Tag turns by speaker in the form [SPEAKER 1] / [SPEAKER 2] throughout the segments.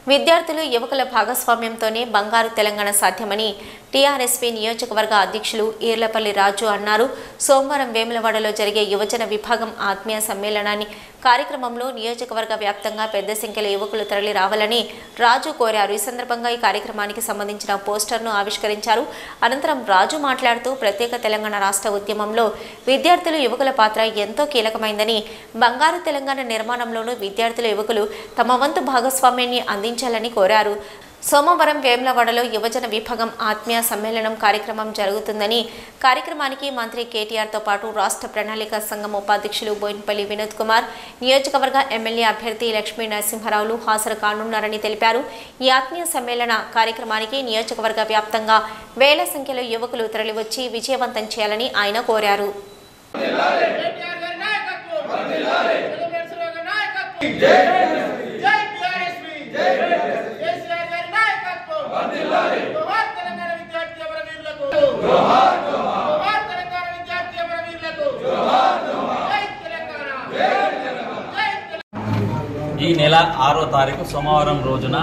[SPEAKER 1] విద్యార్థులు యువకుల భాగస్వామ్యంతోనే బంగారు తెలంగాణ సాధ్యమని టీఆర్ఎస్పీ నియోజకవర్గ అధ్యక్షులు ఈర్లపల్లి రాజు అన్నారు సోమవారం వేములవాడలో జరిగే యువజన విభాగం ఆత్మీయ సమ్మేళనాన్ని కార్యక్రమంలో నియోజకవర్గ వ్యాప్తంగా పెద్ద సంఖ్యలో యువకులు తరలి రావాలని రాజు కోరారు ఈ సందర్భంగా ఈ కార్యక్రమానికి సంబంధించిన పోస్టర్ను ఆవిష్కరించారు అనంతరం రాజు మాట్లాడుతూ ప్రత్యేక తెలంగాణ రాష్ట్ర ఉద్యమంలో విద్యార్థులు యువకుల పాత్ర ఎంతో కీలకమైందని బంగారు తెలంగాణ నిర్మాణంలోనూ విద్యార్థుల యువకులు తమ వంతు భాగస్వామ్యాన్ని అందించాలని కోరారు సోమవారం వేములవాడలో యువజన విభాగం ఆత్మీయ సమ్మేళనం కార్యక్రమం జరుగుతుందని కార్యక్రమానికి మంత్రి కేటీఆర్తో పాటు రాష్ట్ర ప్రణాళిక సంఘం ఉపాధ్యక్షులు బోయినపల్లి వినోద్ కుమార్ నియోజకవర్గ ఎమ్మెల్యే అభ్యర్థి లక్ష్మీ నరసింహారావులు హాజరు కానున్నారని తెలిపారు ఈ ఆత్మీయ సమ్మేళన కార్యక్రమానికి నియోజకవర్గ వ్యాప్తంగా వేల సంఖ్యలో యువకులు తరలివచ్చి విజయవంతం చేయాలని ఆయన కోరారు
[SPEAKER 2] కేటీఆర్ గారి నాయకత్వం తెలుగుదేశం గారి నాయకత్వం జై జై టీఆర్ఎస్పీ జై కేసీఆర్ గారి నాయకత్వం జోహార్ తెలంగాణ విద్యార్థి అమరవీరులకు జోహార్ జోహార్ తెలంగాణ విద్యార్థి అమరవీరులకు జోహార్ జై తెలంగాణ జై తెలంగాణ
[SPEAKER 3] ఈ నెల ఆరో తారీఖు సోమవారం రోజున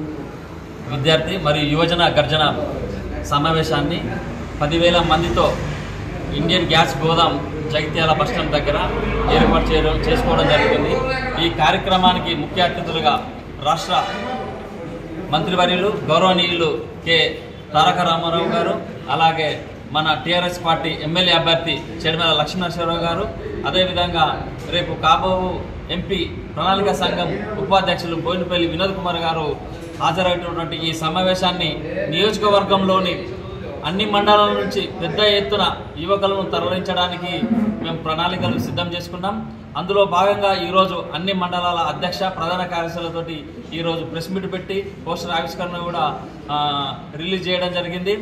[SPEAKER 3] విద్యార్థి మరియు యువజన గర్జన సమావేశాన్ని పదివేల మందితో ఇండియన్ గ్యాస్ గోదాం జగిత్యాల బస్ స్టాండ్ దగ్గర ఏర్పాటు చేయడం చేసుకోవడం జరుగుతుంది ఈ కార్యక్రమానికి ముఖ్య అతిథులుగా రాష్ట్ర మంత్రివర్యులు గౌరవనీయులు కె తారక రామారావు గారు అలాగే మన టీఆర్ఎస్ పార్టీ ఎమ్మెల్యే అభ్యర్థి చెడిమల లక్ష్మీనరసింహరావు గారు అదేవిధంగా రేపు కాబో ఎంపీ ప్రణాళిక సంఘం ఉపాధ్యక్షులు బోయినపల్లి వినోద్ కుమార్ గారు హాజరైనటువంటి ఈ సమావేశాన్ని నియోజకవర్గంలోని అన్ని మండలాల నుంచి పెద్ద ఎత్తున యువకులను తరలించడానికి మేము ప్రణాళికలు సిద్ధం చేసుకున్నాం అందులో భాగంగా ఈరోజు అన్ని మండలాల అధ్యక్ష ప్రధాన కార్యదర్శులతోటి ఈరోజు ప్రెస్ మీట్ పెట్టి పోస్టర్ ఆవిష్కరణ కూడా ఆ, రిలీజ్ చేయడం జరిగింది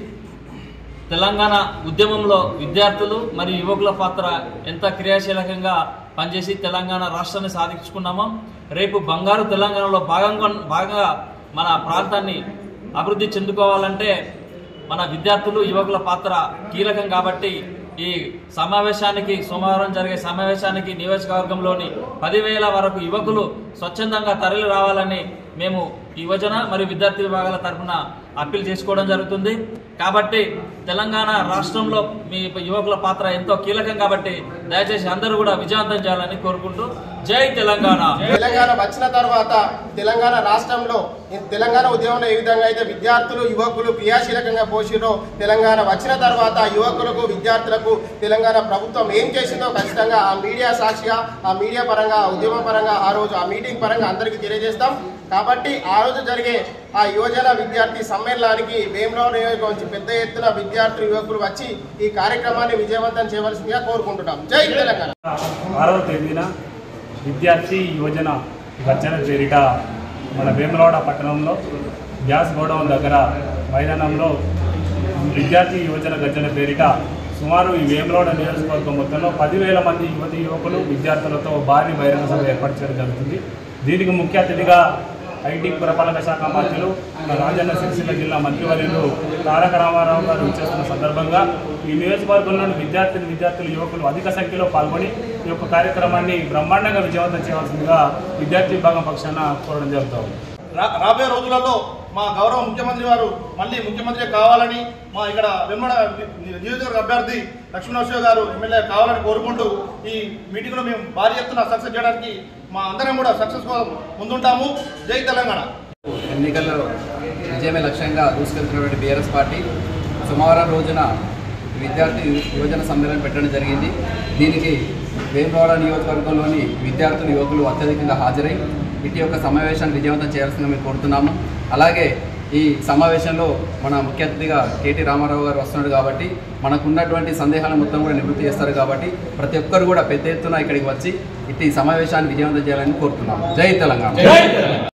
[SPEAKER 3] తెలంగాణ ఉద్యమంలో విద్యార్థులు మరియు యువకుల పాత్ర ఎంత క్రియాశీలకంగా పనిచేసి తెలంగాణ రాష్ట్రాన్ని సాధించుకున్నామో రేపు బంగారు తెలంగాణలో భాగంగా భాగంగా మన ప్రాంతాన్ని అభివృద్ధి చెందుకోవాలంటే మన విద్యార్థులు యువకుల పాత్ర కీలకం కాబట్టి ఈ సమావేశానికి సోమవారం జరిగే సమావేశానికి నియోజకవర్గంలోని పదివేల వరకు యువకులు స్వచ్ఛందంగా తరలి రావాలని మేము యువజన మరియు విద్యార్థి విభాగాల తరఫున అప్పీల్ చేసుకోవడం జరుగుతుంది కాబట్టి తెలంగాణ రాష్ట్రంలో మీ యువకుల పాత్ర ఎంతో కీలకం కాబట్టి దయచేసి అందరూ కూడా విజయవంతం చేయాలని కోరుకుంటూ జై తెలంగాణ
[SPEAKER 4] తెలంగాణ వచ్చిన తర్వాత తెలంగాణ రాష్ట్రంలో ఈ తెలంగాణ ఉద్యమంలో ఏ విధంగా అయితే విద్యార్థులు యువకులు క్రియాశీలకంగా పోసిరో తెలంగాణ వచ్చిన తర్వాత యువకులకు విద్యార్థులకు తెలంగాణ ప్రభుత్వం ఏం చేసిందో ఖచ్చితంగా ఆ మీడియా సాక్షిగా ఆ మీడియా పరంగా ఆ ఉద్యమ పరంగా ఆ రోజు ఆ మీటింగ్ పరంగా అందరికీ తెలియజేస్తాం కాబట్టి ఆ రోజు జరిగే ఆ యువజన విద్యార్థి సమ్మేళనానికి వేమరావు నియోజకవర్గం నుంచి పెద్ద ఎత్తున విద్యార్థులు యువకులు వచ్చి ఈ కార్యక్రమాన్ని విజయవంతం చేయవలసిందిగా కోరుకుంటున్నాం జై తెలంగాణ
[SPEAKER 5] ఆరవ తేదీన విద్యార్థి యువజన గర్జన పేరిట మన వేములవాడ పట్టణంలో గ్యాస్ గోడౌన్ దగ్గర మైదానంలో విద్యార్థి యువజన గర్జన పేరిట సుమారు ఈ వేములవాడ నియోజకవర్గం మొత్తంలో పదివేల మంది యువతి యువకులు విద్యార్థులతో భారీ బహిరంగ సభ ఏర్పాటు చేయడం జరుగుతుంది దీనికి ముఖ్య అతిథిగా ఐటీ పురపాలక శాఖ మంత్రులు మన రాజన్న సిరిసిల్ల జిల్లా మంత్రివర్యులు తారక రామారావు గారు ఇచ్చేస్తున్న సందర్భంగా ఈ నియోజకవర్గంలోని విద్యార్థులు విద్యార్థులు యువకులు అధిక సంఖ్యలో పాల్గొని ఈ యొక్క కార్యక్రమాన్ని బ్రహ్మాండంగా విజయవంతం చేయవలసిందిగా విద్యార్థి విభాగం పక్షాన కోరడం జరుగుతుంది
[SPEAKER 6] రా- రాబోయే రోజులలో మా గౌరవ ముఖ్యమంత్రి వారు మళ్ళీ ముఖ్యమంత్రి కావాలని మా ఇక్కడ వెమ్మడ నియోజకవర్గ అభ్యర్థి లక్ష్మీనరసింహ గారు ఎమ్మెల్యే కావాలని కోరుకుంటూ ఈ మీటింగ్లో మేము భారీ ఎత్తున సక్సెస్ చేయడానికి మా అందరం కూడా సక్సెస్ కోసం ముందుంటాము జై తెలంగాణ
[SPEAKER 7] ఎన్నికల్లో విజయమే లక్ష్యంగా దూసుకెళ్తున్నటువంటి బీఆర్ఎస్ పార్టీ సోమవారం రోజున విద్యార్థి యువజన సమ్మేళనం పెట్టడం జరిగింది దీనికి వేమవాడ నియోజకవర్గంలోని విద్యార్థులు యువకులు అత్యధికంగా హాజరై ఇటు యొక్క సమావేశాన్ని విజయవంతం చేయాల్సిందిగా మేము కోరుతున్నాము అలాగే ఈ సమావేశంలో మన ముఖ్య అతిథిగా కేటీ రామారావు గారు వస్తున్నాడు కాబట్టి మనకున్నటువంటి సందేహాలను మొత్తం కూడా నివృత్తి చేస్తారు కాబట్టి ప్రతి ఒక్కరు కూడా పెద్ద ఎత్తున ఇక్కడికి వచ్చి ఇటు ఈ సమావేశాన్ని విజయవంతం చేయాలని కోరుతున్నాము జై తెలంగాణ